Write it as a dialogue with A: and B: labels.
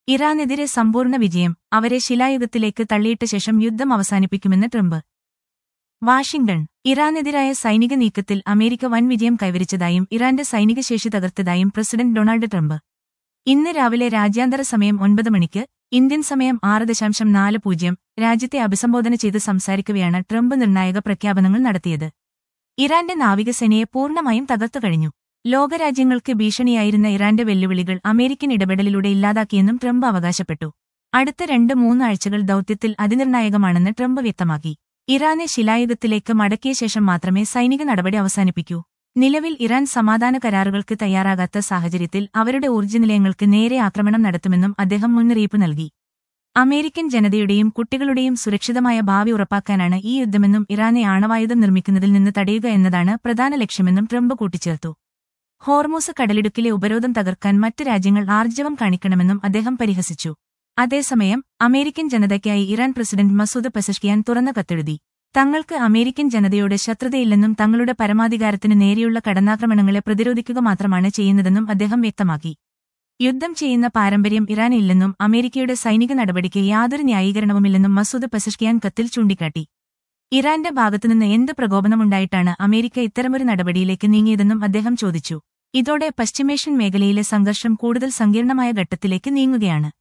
A: ഇറാനെതിരെ സമ്പൂർണ്ണ വിജയം അവരെ ശിലായുഗത്തിലേക്ക് തള്ളിയിട്ട ശേഷം യുദ്ധം അവസാനിപ്പിക്കുമെന്ന് ട്രംപ് വാഷിംഗ്ടൺ ഇറാനെതിരായ സൈനിക നീക്കത്തിൽ അമേരിക്ക വൻ വിജയം കൈവരിച്ചതായും ഇറാന്റെ സൈനിക ശേഷി തകർത്തതായും പ്രസിഡന്റ് ഡൊണാൾഡ് ട്രംപ് ഇന്ന് രാവിലെ രാജ്യാന്തര സമയം ഒൻപത് മണിക്ക് ഇന്ത്യൻ സമയം ആറ് ദശാംശം നാല് പൂജ്യം രാജ്യത്തെ അഭിസംബോധന ചെയ്ത് സംസാരിക്കവെയാണ് ട്രംപ് നിർണായക പ്രഖ്യാപനങ്ങൾ നടത്തിയത് ഇറാന്റെ നാവികസേനയെ പൂർണ്ണമായും തകർത്തു കഴിഞ്ഞു ലോകരാജ്യങ്ങൾക്ക് ഭീഷണിയായിരുന്ന ഇറാന്റെ വെല്ലുവിളികൾ അമേരിക്കൻ ഇടപെടലിലൂടെ ഇല്ലാതാക്കിയെന്നും ട്രംപ് അവകാശപ്പെട്ടു അടുത്ത രണ്ട് മൂന്നാഴ്ചകൾ ദൌത്യത്തിൽ അതിനിർണായകമാണെന്ന് ട്രംപ് വ്യക്തമാക്കി ഇറാനെ ശിലായുഗത്തിലേക്ക് മടക്കിയ ശേഷം മാത്രമേ സൈനിക നടപടി അവസാനിപ്പിക്കൂ നിലവിൽ ഇറാൻ സമാധാന കരാറുകൾക്ക് തയ്യാറാകാത്ത സാഹചര്യത്തിൽ അവരുടെ ഊർജ്ജനിലയങ്ങൾക്ക് നേരെ ആക്രമണം നടത്തുമെന്നും അദ്ദേഹം മുന്നറിയിപ്പ് നൽകി അമേരിക്കൻ ജനതയുടെയും കുട്ടികളുടെയും സുരക്ഷിതമായ ഭാവി ഉറപ്പാക്കാനാണ് ഈ യുദ്ധമെന്നും ഇറാനെ ആണവായുധം നിർമ്മിക്കുന്നതിൽ നിന്ന് തടയുക എന്നതാണ് പ്രധാന ലക്ഷ്യമെന്നും ട്രംപ് കൂട്ടിച്ചേർത്തു ഹോർമൂസ് കടലിടുക്കിലെ ഉപരോധം തകർക്കാൻ മറ്റ് രാജ്യങ്ങൾ ആർജവം കാണിക്കണമെന്നും അദ്ദേഹം പരിഹസിച്ചു അതേസമയം അമേരിക്കൻ ജനതയ്ക്കായി ഇറാൻ പ്രസിഡന്റ് മസൂദ് പെസഷ്കിയാൻ തുറന്ന കത്തെഴുതി തങ്ങൾക്ക് അമേരിക്കൻ ജനതയോട് ശത്രുതയില്ലെന്നും തങ്ങളുടെ പരമാധികാരത്തിന് നേരെയുള്ള കടന്നാക്രമണങ്ങളെ പ്രതിരോധിക്കുക മാത്രമാണ് ചെയ്യുന്നതെന്നും അദ്ദേഹം വ്യക്തമാക്കി യുദ്ധം ചെയ്യുന്ന പാരമ്പര്യം ഇറാനില്ലെന്നും അമേരിക്കയുടെ സൈനിക നടപടിക്ക് യാതൊരു ന്യായീകരണവുമില്ലെന്നും മസൂദ് പെസഷ്കിയാൻ കത്തിൽ ചൂണ്ടിക്കാട്ടി ഇറാന്റെ ഭാഗത്തുനിന്ന് എന്ത് പ്രകോപനമുണ്ടായിട്ടാണ് അമേരിക്ക ഇത്തരമൊരു നടപടിയിലേക്ക് നീങ്ങിയതെന്നും അദ്ദേഹം ചോദിച്ചു ഇതോടെ പശ്ചിമേഷ്യൻ മേഖലയിലെ സംഘർഷം കൂടുതൽ സങ്കീർണമായ ഘട്ടത്തിലേക്ക് നീങ്ങുകയാണ്